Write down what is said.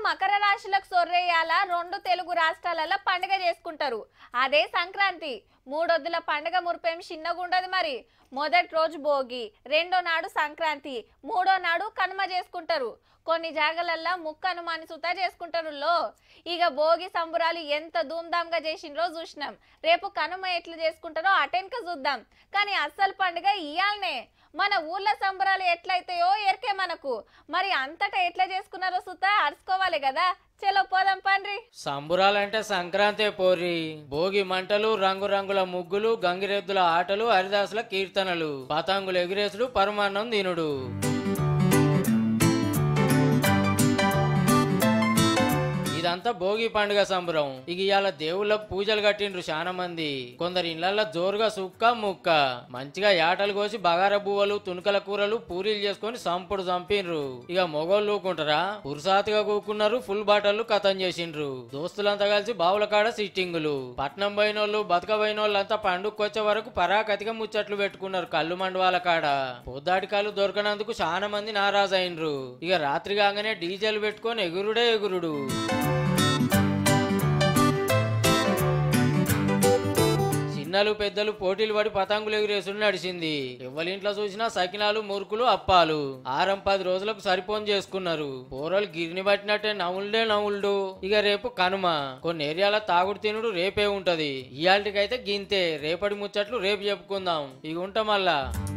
మకర రాశులకు సొర్రేయాల రెండు తెలుగు రాష్ట్రాలలో పండుగ చేసుకుంటారు అదే సంక్రాంతి మూడొద్దుల పండుగ మురిపేం చిన్నగుండదు మరి మొదటి రోజు భోగి రెండో నాడు సంక్రాంతి మూడో నాడు కనుమ చేసుకుంటారు కొన్ని జాగలల్లో ముక్కనుమాని సుతా చేసుకుంటారు లో ఇక భోగి సంబురాలు ఎంత ధూమ్ధామ్గా చేసిండ్రో చూసినాం రేపు కనుమ ఎట్లా చేసుకుంటారో అటెన్క చూద్దాం కానీ అస్సలు పండుగ ఇయాలనే మన ఊర్ల సంబరాలు ఎట్లయితాయో ఎరికే మనకు మరి అంతటా ఎట్లా చేసుకున్నారో సుతా అరుచుకోవాలి కదా చలో పోదాం పండ్రి సంబురాలంటే సంక్రాంతే పోరి భోగి మంటలు రంగురంగుల ముగ్గులు గంగిరెద్దుల ఆటలు హరిదాసుల కీర్తనలు పతంగులు ఎగిరేసుడు పరమాన్నం దీనుడు ఇదంతా భోగి పండుగ సంబరం ఇక ఇవాళ దేవుళ్ళకు పూజలు కట్టిండ్రు చాలా మంది కొందరు ఇళ్లలో జోరుగా సుక్క ముక్క మంచిగా యాటలు కోసి బగార బువ్వలు తుణుకల కూరలు పూరీలు చేసుకొని సంపుడు చంపిండ్రు ఇక మొగోళ్ళు ఊకుంటారా పురుసాతుగా కూకున్నారు ఫుల్ బాటలు కథం చేసిండ్రు దోస్తులంతా కలిసి బావుల కాడ సిట్టింగులు పట్నం పోయినోళ్ళు బతక పోయినోళ్ళంతా పండుగకొచ్చే వరకు పరాకతిగా ముచ్చట్లు పెట్టుకున్నారు కళ్ళు మండవాల కాడ పొద్దాటి కాళ్ళు దొరకనందుకు చాలా మంది నారాజైండ్రు ఇక రాత్రి కాగానే డీజేలు పెట్టుకొని ఎగురుడే ఎగురుడు చిన్నలు పెద్దలు పోటీలు పడి పతంగులు ఎగిరేసుడు నడిచింది ఎవరింట్లో చూసినా సకినాలు మురుకులు అప్పాలు ఆరం పది రోజులకు సరిపోని చేసుకున్నారు పోరలు గిరిని పట్టినట్టే నవ్వులే నవ్వుల్డు ఇక రేపు కనుమ కొన్ని ఏరియాల తాగుడు తినుడు రేపే ఉంటది ఇయాల్టికైతే గింతే రేపటి ముచ్చట్లు రేపు చెప్పుకుందాం ఇక ఉంటాం మళ్ళా